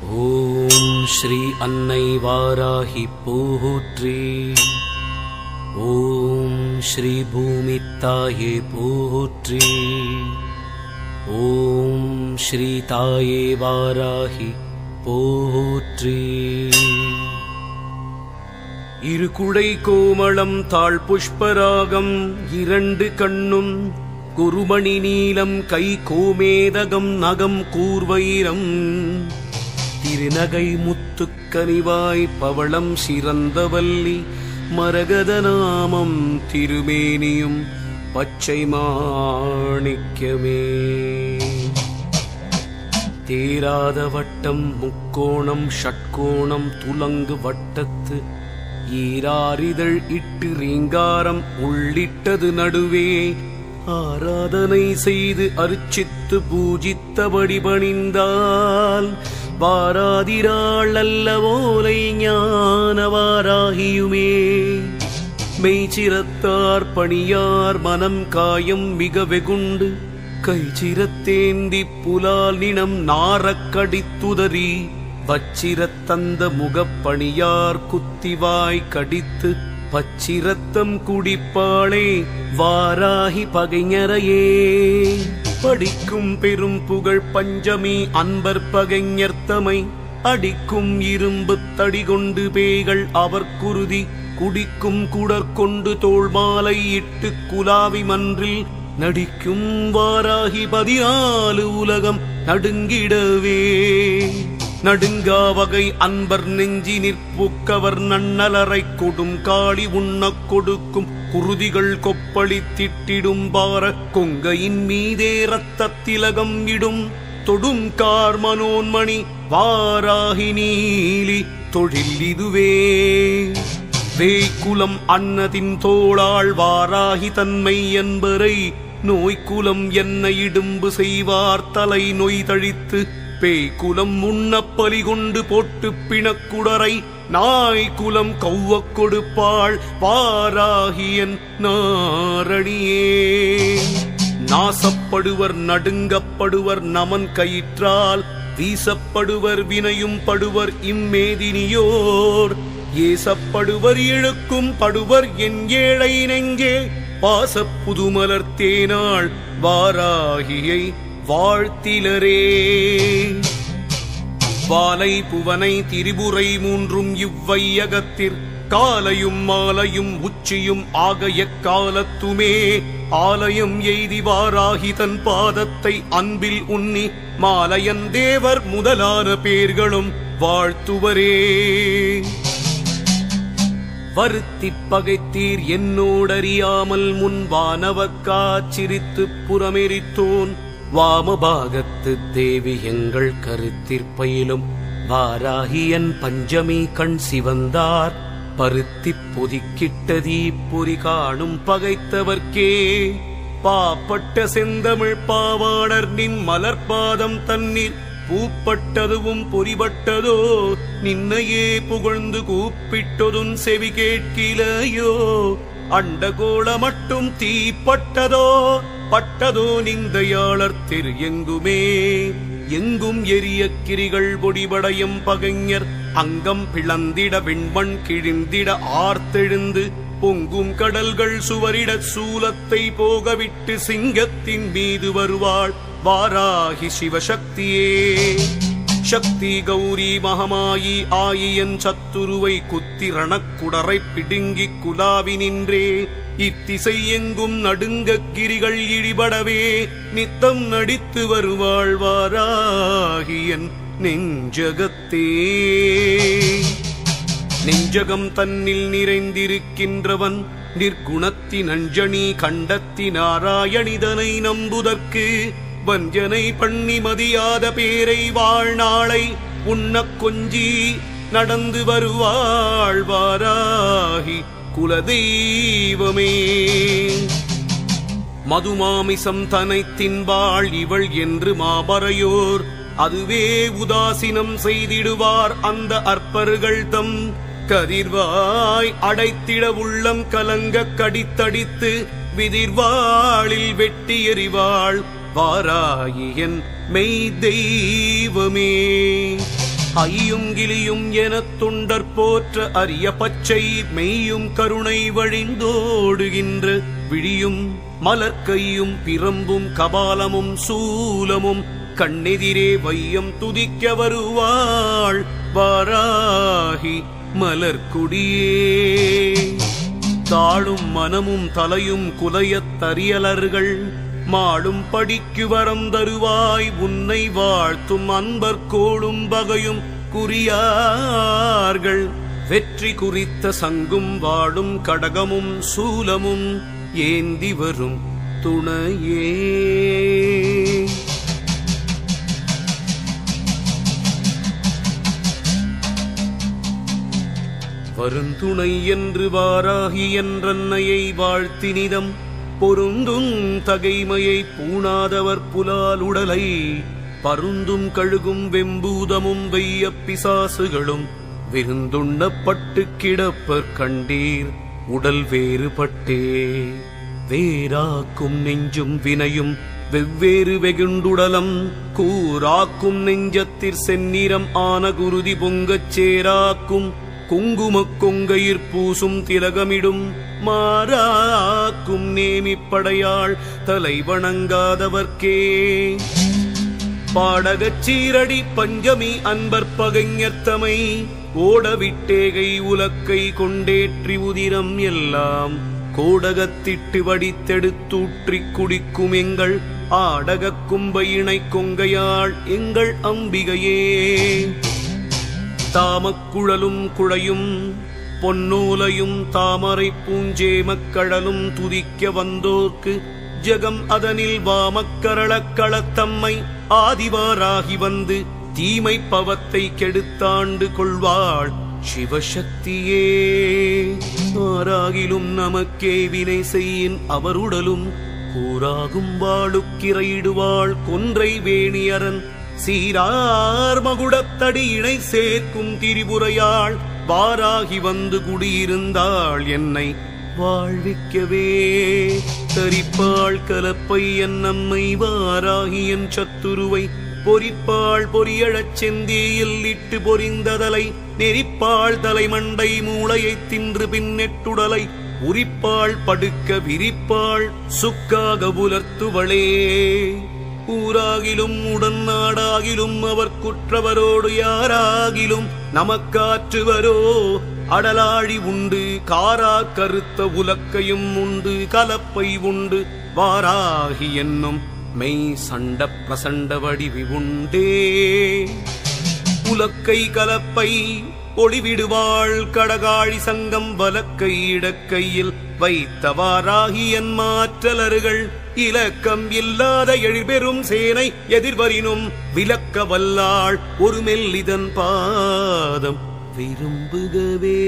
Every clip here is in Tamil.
ஓம் ஸ்ரீ அன்னை வாராகி போற்றி ஓம் ஸ்ரீ பூமி தாயே போற்றி ஓம் ஸ்ரீ தாயே வாராகி போற்றி இரு குடை கோமளம் தாழ் புஷ்பராகம் இரண்டு கண்ணும் குருமணி நீலம் கை கோமேதகம் நகம் கூர்வைரம் திருநகை முத்துக்கனிவாய் பவளம் சிறந்தவல்லி மரகத நாமம் திருமேனியும் பச்சை மாணிக்கமே தேராத வட்டம் முக்கோணம் ஷட்கோணம் துலங்கு வட்டத்து ஈராரிதழ் இட்டு ரீங்காரம் உள்ளிட்டது நடுவே ஆராதனை செய்து அர்ச்சித்து பூஜித்தபடி பணிந்தால் வாராதிராள் அல்லவோலை ஞானவாராகியுமே மெய்ச்சிரத்தார் பணியார் மனம் காயம் மிக வெகுண்டு கைச்சிரத்தேந்தி புலால் நினம் நாரக் கடித்துதறி வச்சிரத்தந்த முகப்பணியார் குத்திவாய் கடித்து பச்சிரத்தம் குடிப்பாளே வாராகி பகைஞரையே படிக்கும் பெரும் புகழ் பஞ்சமி அன்பர் பகைஞர்த்தமை அடிக்கும் இரும்பு தடி கொண்டு பேய்கள் அவர் குருதி குடிக்கும் குடற்கொண்டு தோள் மாலை இட்டு குலாவி மன்றில் நடிக்கும் வாராகி பதினாலு உலகம் நடுங்கிடவே நடுங்கா வகை அன்பர் நெஞ்சி நிற்புக்கவர் நன்னலரை கொடும் காளி உண்ணக் கொடுக்கும் குருதிகள் கொப்பளி திட்டிடும் பார கொங்கையின் மீதே ரத்த திலகம் இடும் தொடும் கார் மனோன்மணி வாராகி நீலி தொழில் இதுவே வேய்க்குலம் அன்னதின் தோளாள் வாராகி தன்மை என்பரை நோய்க்குலம் என்ன இடும்பு செய்வார் தலை நொய் தழித்து பேய்க்குலம் உண்ணப் பலி கொண்டு போட்டு பிணக்குடரை நாய்க்குலம் கௌவக் கொடுப்பாள் வாராகியன் நாரணியே நாசப்படுவர் நடுங்கப்படுவர் நமன் கயிற்றால் வீசப்படுவர் வினையும் படுவர் இம்மேதினியோர் ஏசப்படுவர் இழுக்கும் படுவர் என் ஏழை நெஞ்சே பாசப் புதுமலர் தேனாள் வாராகியை வாழ்த்திலரே வாலை புவனை திரிபுரை மூன்றும் இவ்வையகத்திற் காலையும் மாலையும் உச்சியும் ஆக எக்காலத்துமே ஆலயம் எய்திவாராகி தன் பாதத்தை அன்பில் உன்னி மாலையன் தேவர் முதலான பேர்களும் வாழ்த்துவரே வருத்திப் பகைத்தீர் என்னோடறியாமல் முன் வானவர் காச்சிரித்துப் புறமெரித்தோன் வாமபாகத்து தேவி எங்கள் கருத்திற்பயிலும் வாராகியன் பஞ்சமி கண் சிவந்தார் பருத்திப் பொதிக்கிட்டதீ பொறி காணும் பகைத்தவர்க்கே பாப்பட்ட செந்தமிழ் பாவாடர் நின் மலர்பாதம் தண்ணீர் பூப்பட்டதுவும் பொறிபட்டதோ நின்னையே புகழ்ந்து கூப்பிட்டதும் செவி கேட்கிலையோ அண்டகோள மட்டும் தீப்பட்டதோ பட்டதோ நிந்தையாளர் திரு எங்குமே எங்கும் எரிய கிரிகள் பொடிபடையும் பகைஞர் அங்கம் பிளந்திட விண்மண் கிழிந்திட ஆர்த்தெழுந்து பொங்கும் கடல்கள் சுவரிட சூலத்தை போகவிட்டு சிங்கத்தின் மீது வருவாள் வாராகி சிவசக்தியே சக்தி கௌரி மகமாயி ஆயியன் சத்துருவை குத்தி ரணக்குடரை பிடுங்கிக் குலாவி நின்றே இத்திசை எங்கும் நடுங்கக் கிரிகள் இடிபடவே நித்தம் நடித்து வருவாள் வாராகியன் நெஞ்சகத்தே நெஞ்சகம் தன்னில் நிறைந்திருக்கின்றவன் நிர்குணத்தின் அஞ்சனி கண்டத்தி நாராயணிதனை நம்புதற்கு வஞ்சனை பண்ணி மதியாத பேரை வாழ்நாளை உண்ணக் கொஞ்சி நடந்து வருவாள் வாராகி குலதெய்வமே மதுமாமிசம் தனை தின்பாள் இவள் என்று மாபறையோர் அதுவே உதாசீனம் செய்திடுவார் அந்த அற்பர்கள் தம் கதிர்வாய் அடைத்திட உள்ளம் கலங்க கடித்தடித்து விதிர்வாளில் வெட்டி எறிவாள் வாராயியன் மெய் தெய்வமே ஐயும் கிளியும் எனத் தொண்டர் போற்ற அரிய பச்சை மெய்யும் கருணை வழிந்தோடுகின்ற விழியும் மலர்க்கையும் பிரம்பும் கபாலமும் சூலமும் கண்ணெதிரே வையம் துதிக்க வருவாள் வாராகி மலர்க்குடியே தாழும் மனமும் தலையும் குலையத் தரியலர்கள் மாடும் படிக்கு வரம் தருவாய் உன்னை வாழ்த்தும் அன்பர் கோளும் பகையும் குறியார்கள் வெற்றி குறித்த சங்கும் வாடும் கடகமும் சூலமும் ஏந்தி வரும் துணையே வருந்துணை என்று வாராகி என்றன்னையை வாழ்த்தினிதம் பொருந்தும் தகைமையை பூணாதவர் புலால் உடலை பருந்தும் கழுகும் வெம்பூதமும் வெய்ய பிசாசுகளும் விருந்துண்ணப்பட்டு கிடப்பர் கண்டீர் உடல் வேறுபட்டே வேறாக்கும் நெஞ்சும் வினையும் வெவ்வேறு வெகுண்டுடலம் கூராக்கும் நெஞ்சத்திற் செந்நிறம் ஆன குருதி பொங்கச் சேராக்கும் குங்குமக் கொங்கையிற் பூசும் திலகமிடும் மாறாக்கும் நேமிப்படையாள் தலை வணங்காதவர்க்கே பாடகச் சீரடி பஞ்சமி அன்பர் பகைஞர்த்தமை ஓடவிட்டேகை உலக்கை கொண்டேற்றி உதிரம் எல்லாம் கோடகத்திட்டு வடித்தெடுத்தூற்றிக் குடிக்கும் எங்கள் ஆடகக் கும்பையினை கொங்கையாள் எங்கள் அம்பிகையே தாமக்குழலும் குழையும் பொன்னூலையும் தாமரை பூஞ்சேமக்கடலும் துதிக்க வந்தோர்க்கு ஜெகம் அதனில் வாமக்கரளக் களத்தம்மை ஆதிவாராகி வந்து தீமை பவத்தை கெடுத்தாண்டு கொள்வாள் சிவசக்தியே ஆராகிலும் நமக்கே வினை செய்யின் அவருடலும் கூறாகும் வாழுக்கிரையிடுவாள் கொன்றை வேணியரன் சீரார் மகுடத்தடி இணை சேர்க்கும் திரிபுரையாள் வாராகி வந்து குடியிருந்தாள் என்னை வாழ்விக்கவே தரிப்பாள் கலப்பை என் நம்மை வாராகி என் சத்துருவை பொறிப்பாள் பொரியழச் செந்தியில் இட்டு பொறிந்ததலை நெரிப்பாள் தலைமண்டை மூளையைத் தின்று பின்னெட்டுடலை உரிப்பாள் படுக்க விரிப்பாள் சுக்காக உலர்த்துவளே ஊராகிலும் உடன் நாடாகிலும் அவர் குற்றவரோடு யாராகிலும் நமக்காற்றுவரோ அடலாழி உண்டு காரா கருத்த உலக்கையும் உண்டு கலப்பை உண்டு வாராகி என்னும் மெய் சண்ட பிரசண்ட வடிவி உண்டே உலக்கை கலப்பை ஒளிவிடுவாள் கடகாழி சங்கம் வலக்கை இடக்கையில் வைத்தவாறாகி என் மாற்றலர்கள் இலக்கம் இல்லாத எழில்பெரும் சேனை எதிர்வரினும் விலக்க வல்லாள் ஒரு மெல்லிதன் பாதம் விரும்புகவே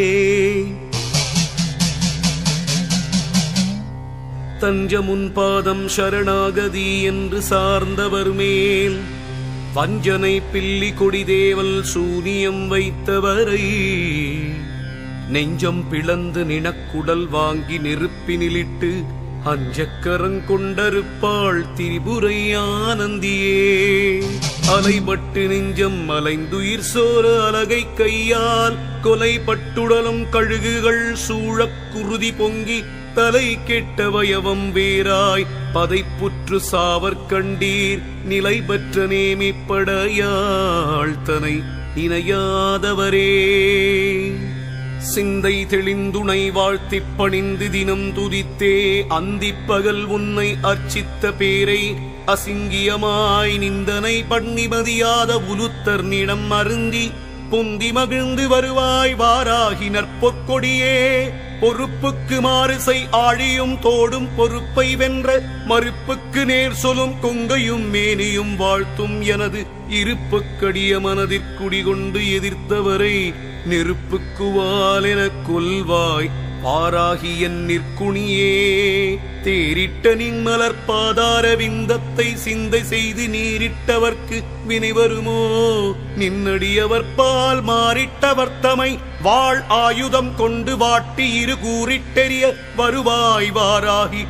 தஞ்சமுன் பாதம் சரணாகதி என்று சார்ந்தவர் மேல் வஞ்சனை பில்லி கொடிதேவல் சூனியம் வைத்தவரை நெஞ்சம் பிளந்து நினக்குடல் வாங்கி நெருப்பினிலிட்டு அஞ்சக்கரங் கொண்டருப்பாள் திரிபுரை ஆனந்தியே அலைபட்டு நெஞ்சம் அலைந்துயிர் சோர அலகை கையால் கொலைப்பட்டுடலும் கழுகுகள் சூழக் குருதி பொங்கி தலை கெட்ட வயவம் வேராய் பதைப்புற்று சாவர் கண்டீர் நிலை பெற்ற நேமிப்படையாள் தனை இணையாதவரே சிந்தை தெளிந்துணை வாழ்த்திப் பணிந்து தினம் துதித்தே அந்திப் பகல் உன்னை அர்ச்சித்த பேரை அசிங்கியமாய் நிந்தனை பண்ணிமதியாத உலுத்தர் நிடம் அருந்தி பொந்தி மகிழ்ந்து வருவாய் வாராகி நற்பொற்கொடியே பொறுப்புக்கு மாறுசை ஆழியும் தோடும் பொறுப்பை வென்ற மறுப்புக்கு நேர் சொலும் கொங்கையும் மேனியும் வாழ்த்தும் எனது இருப்புக்கடிய மனதிற்குடிகொண்டு எதிர்த்தவரை நெருப்புக்குவால் எனக் கொல்வாய் பாராகி என் நிற்குணியே தேரிட்ட நின்மலர் பாதார விந்தத்தை சிந்தை செய்து நீரிட்டவர்க்கு வினை வருமோ நின்னடியவர் பால் மாறிட்டவர் தமை வாழ் ஆயுதம் கொண்டு வாட்டி இரு கூறிட்டெறிய வருவாய் வாராகி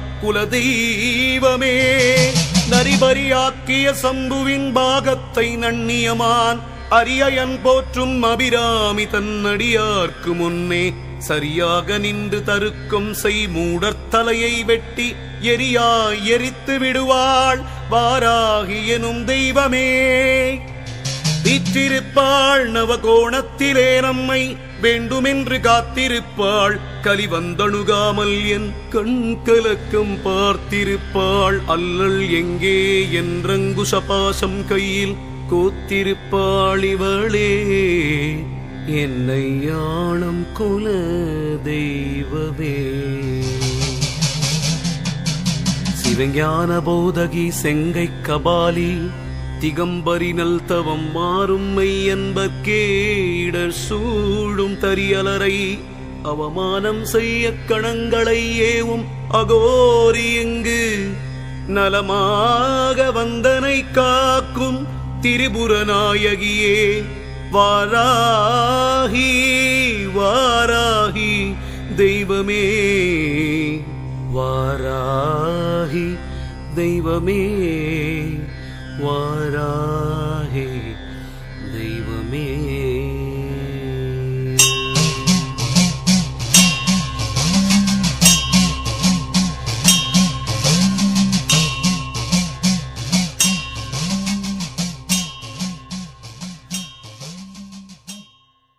குலதெய்வமே நரிபரியாக்கிய சம்புவின் பாகத்தை நன்னியமான் அரியயன் போற்றும் அபிராமி தன்னடியார்க்கு முன்னே சரியாக நின்று தருக்கம் செய் மூடர் தலையை வெட்டி எரியாய் எரித்து விடுவாள் வாராகி எனும் தெய்வமே வீற்றிருப்பாள் நவகோணத்திலே நம்மை வேண்டுமென்று காத்திருப்பாள் கலிவந்தணுகாமல் என் கண் கலக்கம் பார்த்திருப்பாள் அல்லல் எங்கே என்றங்குசபாசம் கையில் கோத்திருப்பாள் இவளே என்னை யானம் குல தெய்வமே சிவஞான போதகி செங்கை கபாலி திகம்பரினல் தவம் மாறும் மெய்யன்பர்க்கே இடர் சூழும் தரியலரை அவமானம் செய்ய கணங்களை ஏவும் அகோரி எங்கு நலமாக வந்தனை காக்கும் திரிபுரநாயகியே வாராகி வாராகி தெய்வமே வாராகி தெய்வமே வாராகி